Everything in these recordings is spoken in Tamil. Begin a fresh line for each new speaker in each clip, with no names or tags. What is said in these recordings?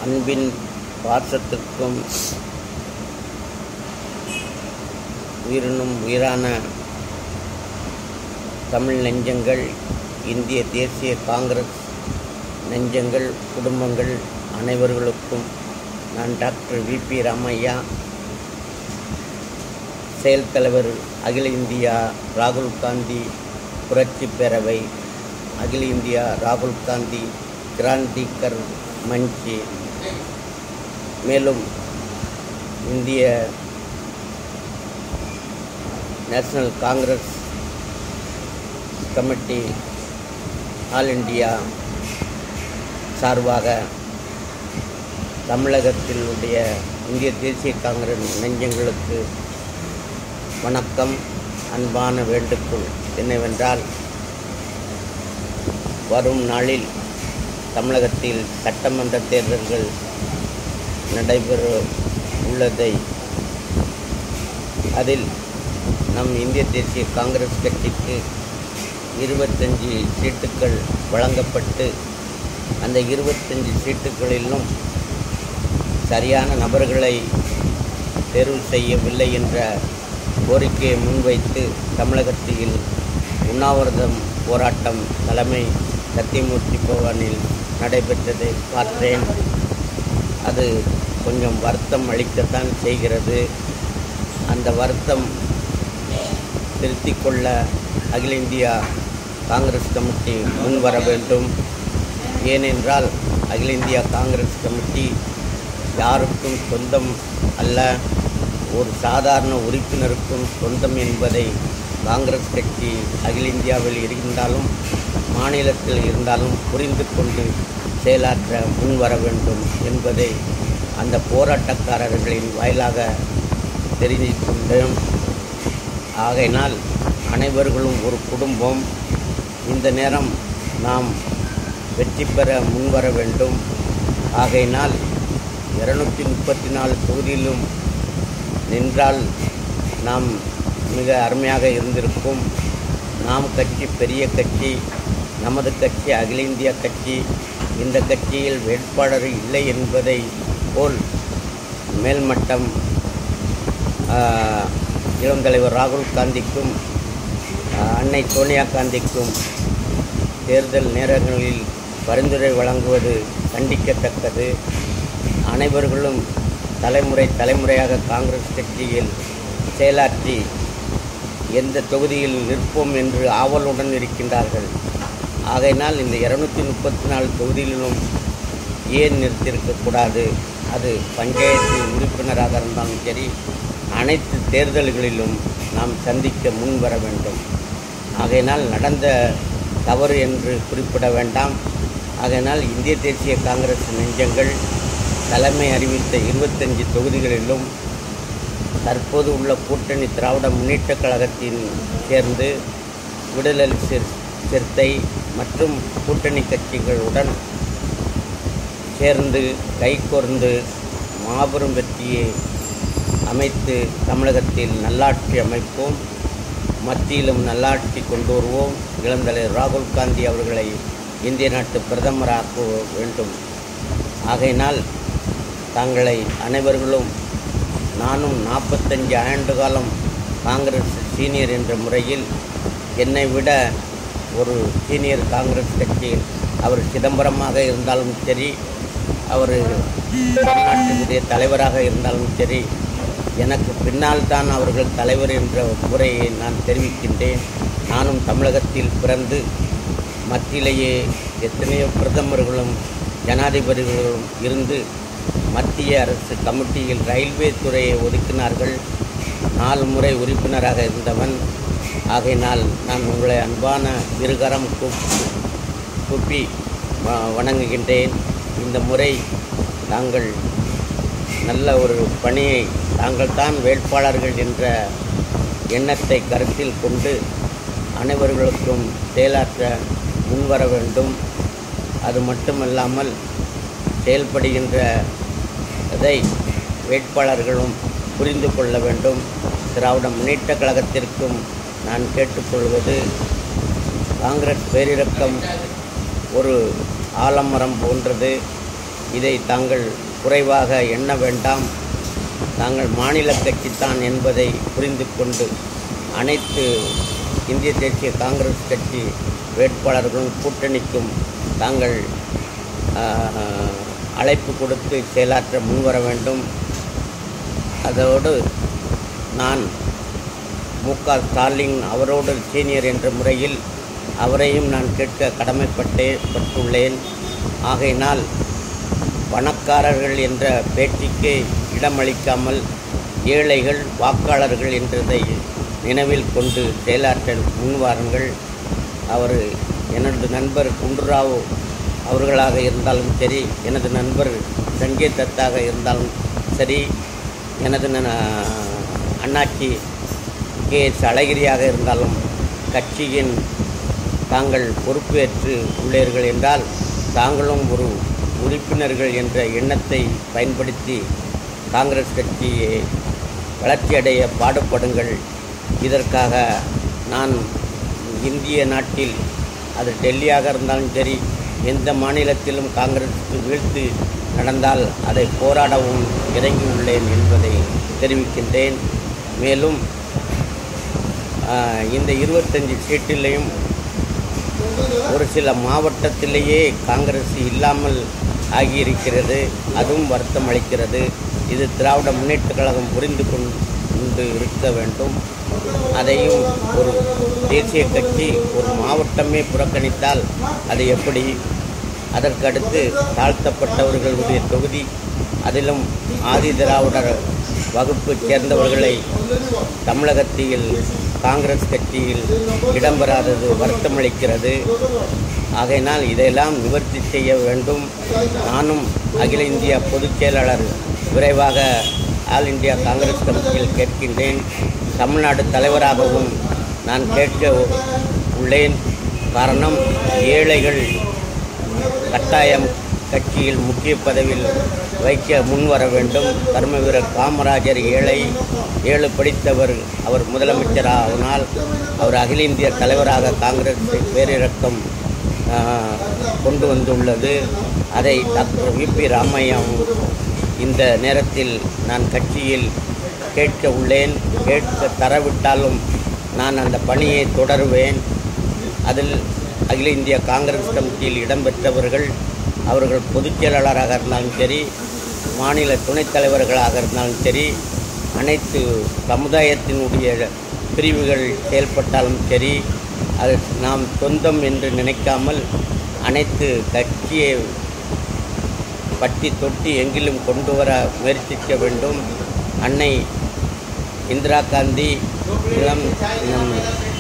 அன்பின் பாசத்திற்கும் உயிரினும் உயிரான தமிழ் நெஞ்சங்கள் இந்திய தேசிய காங்கிரஸ் நெஞ்சங்கள் குடும்பங்கள் அனைவர்களுக்கும் நான் டாக்டர் விபி ராமையா செயல் தலைவர் அகில இந்தியா ராகுல் காந்தி புரட்சி பேரவை அகில இந்தியா ராகுல் காந்தி கிராந்திகர் மஞ்ச் மேலும் இந்திய national Congress committee all India சார்பாக தமிழகத்தில் உடைய இந்திய தேசிய காங்கிரஸ் நெஞ்சங்களுக்கு வணக்கம் அன்பான வேண்டுகோள் என்னவென்றால் வரும் நாளில் தமிழகத்தில் சட்டமன்ற தேர்தல்கள் நடைபெற உள்ளதை அதில் நம் இந்திய தேசிய காங்கிரஸ் கட்சிக்கு இருபத்தஞ்சி சீட்டுகள் வழங்கப்பட்டு அந்த இருபத்தஞ்சி சீட்டுகளிலும் சரியான நபர்களை தேர்வு செய்யவில்லை என்ற கோரிக்கையை முன்வைத்து தமிழகத்தில் உண்ணாவிரதம் போராட்டம் தலைமை சத்தியமூர்த்தி பவனில் நடைபெற்றதை பார்த்தேன் அது கொஞ்சம் வருத்தம் அளிக்கத்தான் செய்கிறது அந்த வருத்தம் திருத்திக் கொள்ள அகில இந்தியா காங்கிரஸ் கமிட்டி முன்வர வேண்டும் ஏனென்றால் அகில இந்தியா காங்கிரஸ் கமிட்டி யாருக்கும் சொந்தம் அல்ல ஒரு சாதாரண உறுப்பினருக்கும் சொந்தம் என்பதை காங்கிரஸ் கட்சி அகில இந்தியாவில் இருந்தாலும் மாநிலத்தில் இருந்தாலும் புரிந்து கொண்டு செயலாற்ற முன்வர வேண்டும் என்பதை அந்த போராட்டக்காரர்களின் வாயிலாக தெரிந்து கொண்டோம் ஆகையினால் அனைவர்களும் ஒரு குடும்பம் இந்த நேரம் நாம் வெற்றி பெற முன்வர வேண்டும் ஆகையினால் இருநூற்றி முப்பத்தி நாலு தொகுதியிலும் நின்றால் நாம் மிக அருமையாக இருந்திருக்கும் நாம் கட்சி பெரிய கட்சி நமது கட்சி அகில இந்திய கட்சி இந்த கட்சியில் வேட்பாளர் இல்லை என்பதை போல் மேல்மட்டம் இளம் தலைவர் ராகுல் காந்திக்கும் அன்னை சோனியா காந்திக்கும் தேர்தல் நேரங்களில் பரிந்துரை வழங்குவது கண்டிக்கத்தக்கது அனைவர்களும் தலைமுறை தலைமுறையாக காங்கிரஸ் கட்சியில் செயலாற்றி எந்த தொகுதியில் நிற்போம் என்று ஆவலுடன் இருக்கின்றார்கள் ஆகையினால் இந்த இருநூற்றி முப்பத்தி நாலு தொகுதியிலும் ஏன் நிறுத்தியிருக்கக்கூடாது அது பஞ்சாயத்து உறுப்பினராக இருந்தாலும் சரி அனைத்து தேர்தல்களிலும் நாம் சந்திக்க முன் வர வேண்டும் ஆகையினால் நடந்த தவறு என்று குறிப்பிட வேண்டாம் ஆகையினால் இந்திய தேசிய காங்கிரஸ் நெஞ்சங்கள் தலைமை அறிவித்த இருபத்தஞ்சி தொகுதிகளிலும் தற்போது உள்ள கூட்டணி திராவிட முன்னேற்ற கழகத்தின் சேர்ந்து விடுதலை சிறு சிறுத்தை மற்றும் கூட்டணி கட்சிகளுடன் சேர்ந்து கைகோர்ந்து மாபெரும் வெற்றியை அமைத்து தமிழகத்தில் நல்லாட்சி அமைப்போம் மத்தியிலும் நல்லாட்சி கொண்டு வருவோம் இளந்தலைவர் ராகுல் காந்தி அவர்களை இந்திய நாட்டு பிரதமராக்க வேண்டும் ஆகையினால் தாங்களை அனைவர்களும் நானும் நாற்பத்தஞ்சு ஆண்டு காலம் காங்கிரஸ் சீனியர் என்ற முறையில் என்னை விட ஒரு சீனியர் காங்கிரஸ் கட்சியில் அவர் சிதம்பரமாக இருந்தாலும் சரி அவர் தமிழ்நாட்டினுடைய தலைவராக இருந்தாலும் சரி எனக்கு பின்னால் தான் அவர்கள் தலைவர் என்ற முறையை நான் தெரிவிக்கின்றேன் நானும் தமிழகத்தில் பிறந்து மத்தியிலேயே எத்தனையோ பிரதமர்களும் ஜனாதிபதிகளும் இருந்து மத்திய அரசு கமிட்டியில் ரயில்வே துறையை ஒதுக்கினார்கள் நாலு முறை உறுப்பினராக இருந்தவன் ஆகையினால் நான் உங்களை அன்பான இருகரம் கூப்பி வணங்குகின்றேன் இந்த முறை தாங்கள் நல்ல ஒரு பணியை தாங்கள் தான் வேட்பாளர்கள் என்ற எண்ணத்தை கருத்தில் கொண்டு அனைவர்களுக்கும் செயலாற்ற முன்வர வேண்டும் அது மட்டுமல்லாமல் செயல்படுகின்ற இதை வேட்பாளர்களும் புரிந்து கொள்ள வேண்டும் திராவிட முன்னேற்ற கழகத்திற்கும் நான் கேட்டுக்கொள்வது காங்கிரஸ் பேரிரக்கம் ஒரு ஆலமரம் போன்றது இதை தாங்கள் குறைவாக எண்ண வேண்டாம் தாங்கள் மாநில கட்சித்தான் என்பதை புரிந்து கொண்டு அனைத்து இந்திய தேசிய காங்கிரஸ் கட்சி வேட்பாளர்களும் கூட்டணிக்கும் தாங்கள் ஆஹ், அழைப்பு கொடுத்து செயலாற்ற முன்வர வேண்டும் அதோடு நான் மு க ஸ்டாலின் அவரோடு சீனியர் என்ற முறையில் அவரையும் நான் கேட்க கடமைப்பட்டே பட்டுள்ளேன் ஆகையினால் பணக்காரர்கள் என்ற பேச்சுக்கே இடமளிக்காமல் ஏழைகள் வாக்காளர்கள் என்றதை நினைவில் கொண்டு செயலாற்ற முன்வாருங்கள் அவர் எனது நண்பர் குண்டுராவ் அவர்களாக இருந்தாலும் சரி எனது நண்பர் சஞ்சய் தத்தாக இருந்தாலும் சரி எனது ந- அண்ணாச்சி கே எஸ் அழகிரியாக இருந்தாலும் கட்சியின் தாங்கள் பொறுப்பேற்று உள்ளீர்கள் என்றால் தாங்களும் ஒரு உறுப்பினர்கள் என்ற எண்ணத்தை பயன்படுத்தி காங்கிரஸ் கட்சியை வளர்ச்சியடைய பாடுபடுங்கள் இதற்காக நான் இந்திய நாட்டில் அது டெல்லியாக இருந்தாலும் சரி எந்த மாநிலத்திலும் காங்கிரஸுக்கு வீழ்த்து நடந்தால் அதை போராடவும் இறங்கியுள்ளேன் என்பதை தெரிவிக்கின்றேன் மேலும் ஆஹ், இந்த இருபத்தஞ்சி சீட்டிலையும் ஒரு சில மாவட்டத்திலேயே காங்கிரஸ் இல்லாமல் ஆகியிருக்கிறது அதுவும் வருத்தம் அளிக்கிறது இது திராவிட முன்னேற்றக் கழகம் புரிந்து கொண்டு இருக்க வேண்டும் அதையும் ஒரு தேசிய கட்சி ஒரு மாவட்டமே புறக்கணித்தால் அது எப்படி அதற்கடுத்து தாழ்த்தப்பட்டவர்களுடைய தொகுதி அதிலும் ஆதி திராவிடர் வகுப்பைச் சேர்ந்தவர்களை தமிழகத்தில் காங்கிரஸ் கட்சியில் இடம்பெறாதது வருத்தமளிக்கிறது ஆகையினால் இதையெல்லாம் நிவர்த்தி செய்ய வேண்டும் நானும் அகில இந்திய பொதுச் செயலாளர் விரைவாக ஆல் இந்தியா காங்கிரஸ் கமிட்டியில் கேட்கின்றேன் தமிழ்நாடு தலைவராகவும் நான் கேட்க உள்ளேன் காரணம் ஏழைகள் கட்டாயம் கட்சியில் முக்கிய பதவியில் வைக்க முன்வர வேண்டும் கர்ம வீரர் காமராஜர் ஏழை ஏழு படித்தவர் அவர் முதலமைச்சரானால் அவர் அகில இந்திய தலைவராக காங்கிரஸ் பேரிறக்கம் ஆஹ், கொண்டு வந்துள்ளது அதை டாக்டர் விபி ராமையாவும் இந்த நேரத்தில் நான் கட்சியில் கேட்க உள்ளேன் கேட்க தரவிட்டாலும் நான் அந்த பணியை தொடருவேன் அதில் அகில இந்திய காங்கிரஸ் கமிட்டியில் இடம்பெற்றவர்கள் அவர்கள் பொதுச் செயலாளராக இருந்தாலும் சரி மாநில துணைத் தலைவர்களாக இருந்தாலும் சரி அனைத்து சமுதாயத்தினுடைய பிரிவுகள் செயல்பட்டாலும் சரி அது நாம் சொந்தம் என்று நினைக்காமல் அனைத்து கட்சியை பட்டி தொட்டி எங்கிலும் கொண்டு வர முயற்சிக்க வேண்டும் அன்னை இந்திரா காந்தி இளம் நம்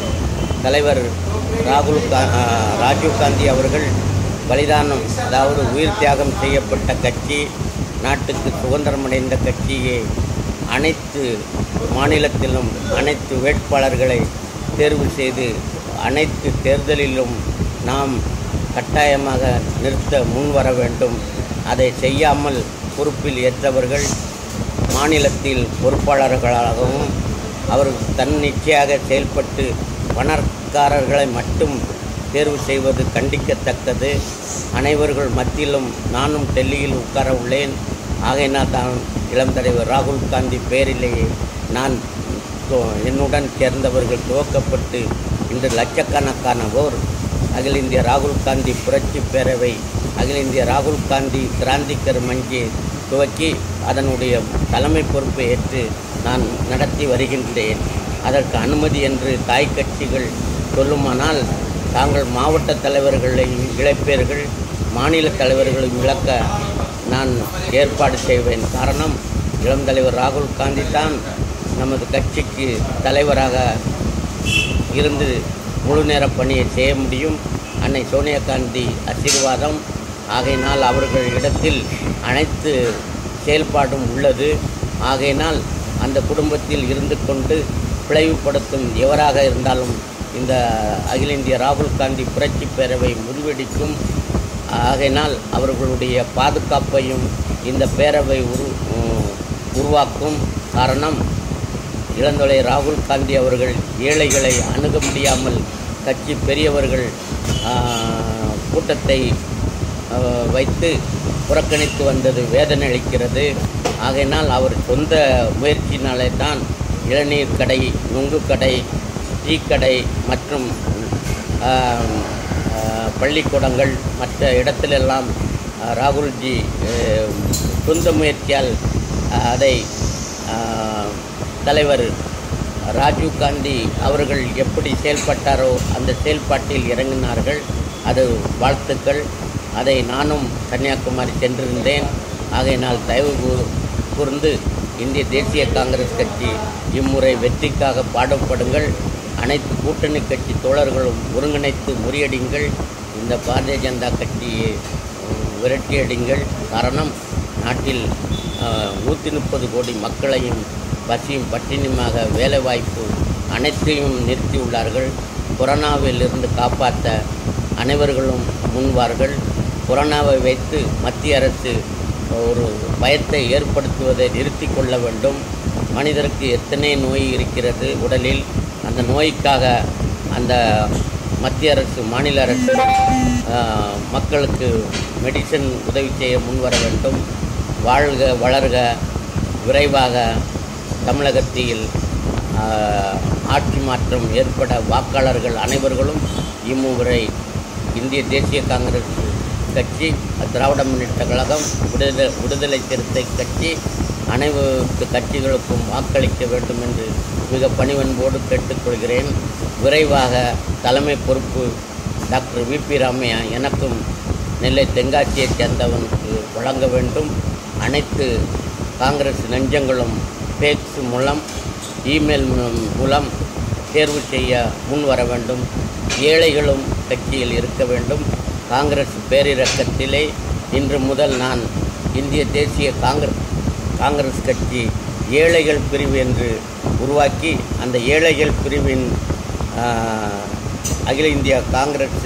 தலைவர் ராகுல் கா ஆ, ராஜீவ் காந்தி அவர்கள் பலிதானம் அதாவது உயிர் தியாகம் செய்யப்பட்ட கட்சி நாட்டுக்கு சுதந்திரமடைந்த கட்சியை அனைத்து மாநிலத்திலும் அனைத்து வேட்பாளர்களை தேர்வு செய்து அனைத்து தேர்தலிலும் நாம் கட்டாயமாக நிறுத்த முன்வர வேண்டும் அதை செய்யாமல் பொறுப்பில் ஏற்றவர்கள் மாநிலத்தில் பொறுப்பாளர்களாகவும் அவர் தன்னிச்சையாக செயல்பட்டு பணக்காரர்களை மட்டும் தேர்வு செய்வது கண்டிக்கத்தக்கது அனைவர்கள் மத்தியிலும் நானும் டெல்லியில் உட்கார உள்ளேன் ஆகையினால் தான் இளம் தலைவர் ராகுல் காந்தி பேரிலேயே நான் துவ- என்னுடன் சேர்ந்தவர்கள் துவக்கப்பட்டு இன்று லட்சக்கணக்கானவோர் அகில இந்திய ராகுல் காந்தி புரட்சி பேரவை அகில இந்திய ராகுல் காந்தி கிராந்திக்கர் மஞ்சி துவக்கி அதனுடைய தலைமை பொறுப்பை ஏற்று நான் நடத்தி வருகின்றேன் அதற்கு அனுமதி என்று தாய் கட்சிகள் சொல்லுமானால் தாங்கள் மாவட்ட தலைவர்களையும் இழைப்பீர்கள் மாநில தலைவர்களையும் இழக்க நான் ஏற்பாடு செய்வேன் காரணம் இளம் தலைவர் ராகுல் காந்தி தான் நமது கட்சிக்கு தலைவராக இருந்து முழு நேர பணியை செய்ய முடியும் அன்னை சோனியா காந்தி ஆசீர்வாதம் ஆகையினால் அவர்கள் இடத்தில் அனைத்து செயல்பாடும் உள்ளது ஆகையினால் அந்த குடும்பத்தில் இருந்து கொண்டு பிளவுபடுத்தும் எவராக இருந்தாலும் இந்த அகில இந்திய ராகுல் காந்தி புரட்சி பேரவை முறிவடிக்கும் ஆகையினால் அவர்களுடைய பாதுகாப்பையும் இந்த பேரவை உரு உ- உருவாக்கும் காரணம் இளந்தொலை ராகுல் காந்தி அவர்கள் ஏழைகளை அணுக முடியாமல் கட்சி பெரியவர்கள் ஆ, கூட்டத்தை ஆ, வைத்து புறக்கணித்து வந்தது வேதனை அளிக்கிறது ஆகையினால் அவர் சொந்த முயற்சியினாலே தான் இளநீர் கடை நுங்கு கடை டீ கடை மற்றும் ஆம், ஆ, பள்ளிக்கூடங்கள் மற்ற இடத்திலெல்லாம் ஆ, ராகுல்ஜி அஹ், சொந்த முயற்சியால் ஆ, அதை ஆ, தலைவர் ராஜீவ் காந்தி அவர்கள் எப்படி செயல்பட்டாரோ அந்த செயல்பாட்டில் இறங்கினார்கள் அது வாழ்த்துக்கள் அதை நானும் கன்னியாகுமரி சென்றிருந்தேன் ஆகையினால் தயவு கூ- கூர்ந்து இந்திய தேசிய காங்கிரஸ் கட்சி இம்முறை வெற்றிக்காக பாடுபடுங்கள் அனைத்து கூட்டணி கட்சி தோழர்களும் ஒருங்கிணைத்து முறியடிங்கள் இந்த பாரதிய ஜனதா கட்சியை உம், விரட்டியடிங்கள் காரணம் நாட்டில் நூற்றி முப்பது கோடி மக்களையும் பசியும் பட்டினியுமாக வேலைவாய்ப்பு அனைத்தையும் நிறுத்தியுள்ளார்கள் கொரோனாவில் இருந்து காப்பாற்ற அனைவர்களும் முன்வார்கள் கொரோனாவை வைத்து மத்திய அரசு ஒரு பயத்தை ஏற்படுத்துவதை நிறுத்தி கொள்ள வேண்டும் மனிதருக்கு எத்தனை நோய் இருக்கிறது உடலில் அந்த நோய்க்காக அந்த மத்திய அரசு மாநில அரசு ஆஹ், மக்களுக்கு மெடிசன் உதவி செய்ய முன்வர வேண்டும் வாழ்க வளர்க விரைவாக தமிழகத்தில் ஆஹ், ஆட்சி மாற்றம் ஏற்பட வாக்காளர்கள் அனைவர்களும் இம்முறை இந்திய தேசிய காங்கிரஸ் கட்சி திராவிட முன்னேற்ற கழகம் விடுதலை விடுதலை சிறுத்தை கட்சி அனைத்து கட்சிகளுக்கும் வாக்களிக்க வேண்டும் என்று மிக பணிவன்போடு கேட்டுக்கொள்கிறேன் விரைவாக தலைமை பொறுப்பு டாக்டர் வி பி ராமையா எனக்கும் நெல்லை தென்காசியைச் சேர்ந்தவனுக்கு வழங்க வேண்டும் அனைத்து காங்கிரஸ் நெஞ்சங்களும் பேக்ஸ் மூலம் இமெயில் மூ- மூலம் தேர்வு செய்ய முன் வர வேண்டும் ஏழைகளும் கட்சியில் இருக்க வேண்டும் காங்கிரஸ் பேரிரக்கத்திலே இன்று முதல் நான் இந்திய தேசிய காங்கிரஸ் காங்கிரஸ் கட்சி ஏழைகள் பிரிவு என்று உருவாக்கி அந்த ஏழைகள் பிரிவின் ஆஹ், அகில இந்திய காங்கிரஸ்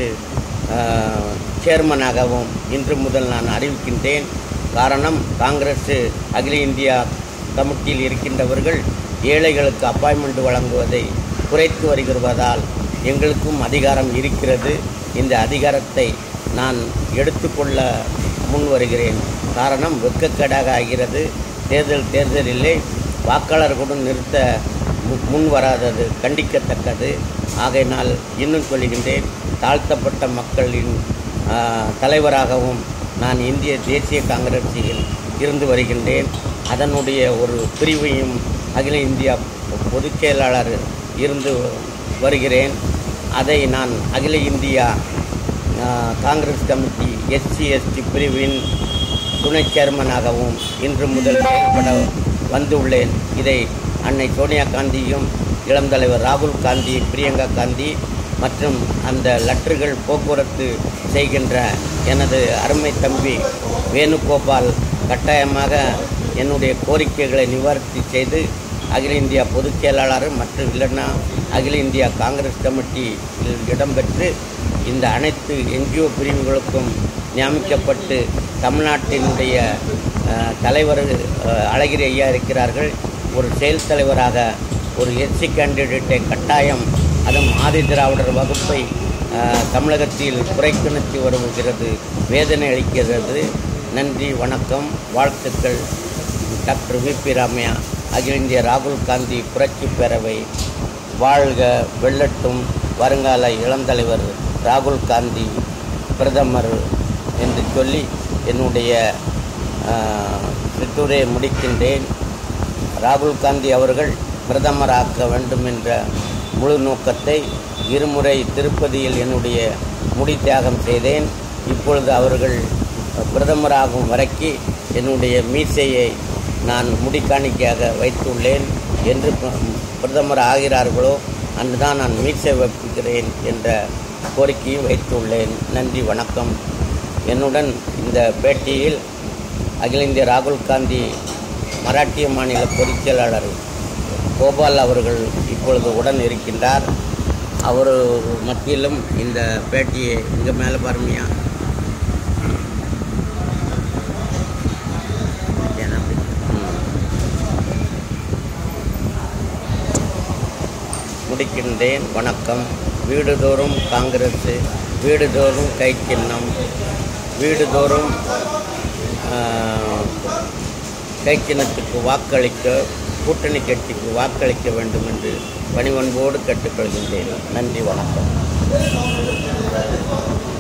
ஆஹ், சேர்மனாகவும் இன்று முதல் நான் அறிவிக்கின்றேன் காரணம் காங்கிரஸ் அகில இந்தியா கமிட்டியில் இருக்கின்றவர்கள் ஏழைகளுக்கு அப்பாயின்மெண்ட் வழங்குவதை குறைத்து வருகிறதால் எங்களுக்கும் அதிகாரம் இருக்கிறது இந்த அதிகாரத்தை நான் எடுத்துக்கொள்ள முன் வருகிறேன் காரணம் வெட்கக்கேடாக ஆகிறது தேர்தல் தேர்தலிலே வாக்காளர்களுடன் நிறுத்த மு- முன் வராதது கண்டிக்கத்தக்கது ஆகையினால் இன்னும் சொல்லுகின்றேன் தாழ்த்தப்பட்ட மக்களின் ஆ, தலைவராகவும் நான் இந்திய தேசிய காங்கிரஸில் இருந்து வருகின்றேன் அதனுடைய ஒரு பிரிவையும் அகில இந்தியா பொதுச் செயலாளர் இருந்து வருகிறேன் அதை நான் அகில இந்தியா ஆ, காங்கிரஸ் கமிட்டி எஸ்சி எஸ்டி பிரிவின் துணை சேர்மனாகவும் இன்று முதல் செயல்பட வந்துள்ளேன் இதை அன்னை சோனியா காந்தியும் இளம் தலைவர் ராகுல் காந்தி பிரியங்கா காந்தி மற்றும் அந்த லெட்டர்கள் போக்குவரத்து செய்கின்ற எனது அருமை தம்பி வேணுகோபால் கட்டாயமாக என்னுடைய கோரிக்கைகளை நிவர்த்தி செய்து அகில இந்தியா பொதுச் செயலாளர் மற்றும் இல்லைன்னா அகில இந்தியா காங்கிரஸ் கமிட்டியில் இடம்பெற்று இந்த அனைத்து என்ஜிஓ பிரிவுகளுக்கும் நியமிக்கப்பட்டு தமிழ்நாட்டினுடைய அஹ், தலைவர் அஹ், அழகிரி ஐயா இருக்கிறார்கள் ஒரு செயல் தலைவராக ஒரு எஸ்சி கேண்டிடேட்டை கட்டாயம் அதுவும் ஆதி திராவிடர் வகுப்பை அஹ், தமிழகத்தில் புறக்கணித்து வருகிறது வேதனை அளிக்கிறது நன்றி வணக்கம் வாழ்த்துக்கள் டாக்டர் வி பி ராமையா அகில இந்திய ராகுல் காந்தி புரட்சி பேரவை வாழ்க வெள்ளட்டும் வருங்கால இளந்தலைவர் ராகுல் காந்தி பிரதமர் என்று சொல்லி என்னுடைய ஆஹ், சிற்றுரையை முடிக்கின்றேன் ராகுல் காந்தி அவர்கள் பிரதமராக்க வேண்டும் என்ற முழு நோக்கத்தை இருமுறை திருப்பதியில் என்னுடைய முடி தியாகம் செய்தேன் இப்பொழுது அவர்கள் பிரதமராகும் வரைக்கு என்னுடைய மீசையை நான் முடிக்காணிக்கையாக வைத்துள்ளேன் என்று ப- பிரதமர் ஆகிறார்களோ அன்றுதான் நான் மீசை வைப்புகிறேன் என்ற கோரிக்கையை வைத்துள்ளேன் நன்றி வணக்கம் என்னுடன் இந்த பேட்டியில் அகில இந்திய ராகுல் காந்தி மராட்டிய மாநில பொதுச் செயலாளர் கோபால் அவர்கள் இப்பொழுது உடன் இருக்கின்றார் அவர் மத்தியிலும் இந்த பேட்டியை இங்கே மேலே பாருமையா முடிக்கின்றேன் வணக்கம் வீடுதோறும் காங்கிரஸ் வீடுதோறும் கை சின்னம் வீடுதோறும் கை சின்னத்துக்கு வாக்களிக்க கூட்டணி கட்சிக்கு வாக்களிக்க வேண்டும் என்று பணிவன்போடு கேட்டுக்கொள்கின்றேன் நன்றி வணக்கம்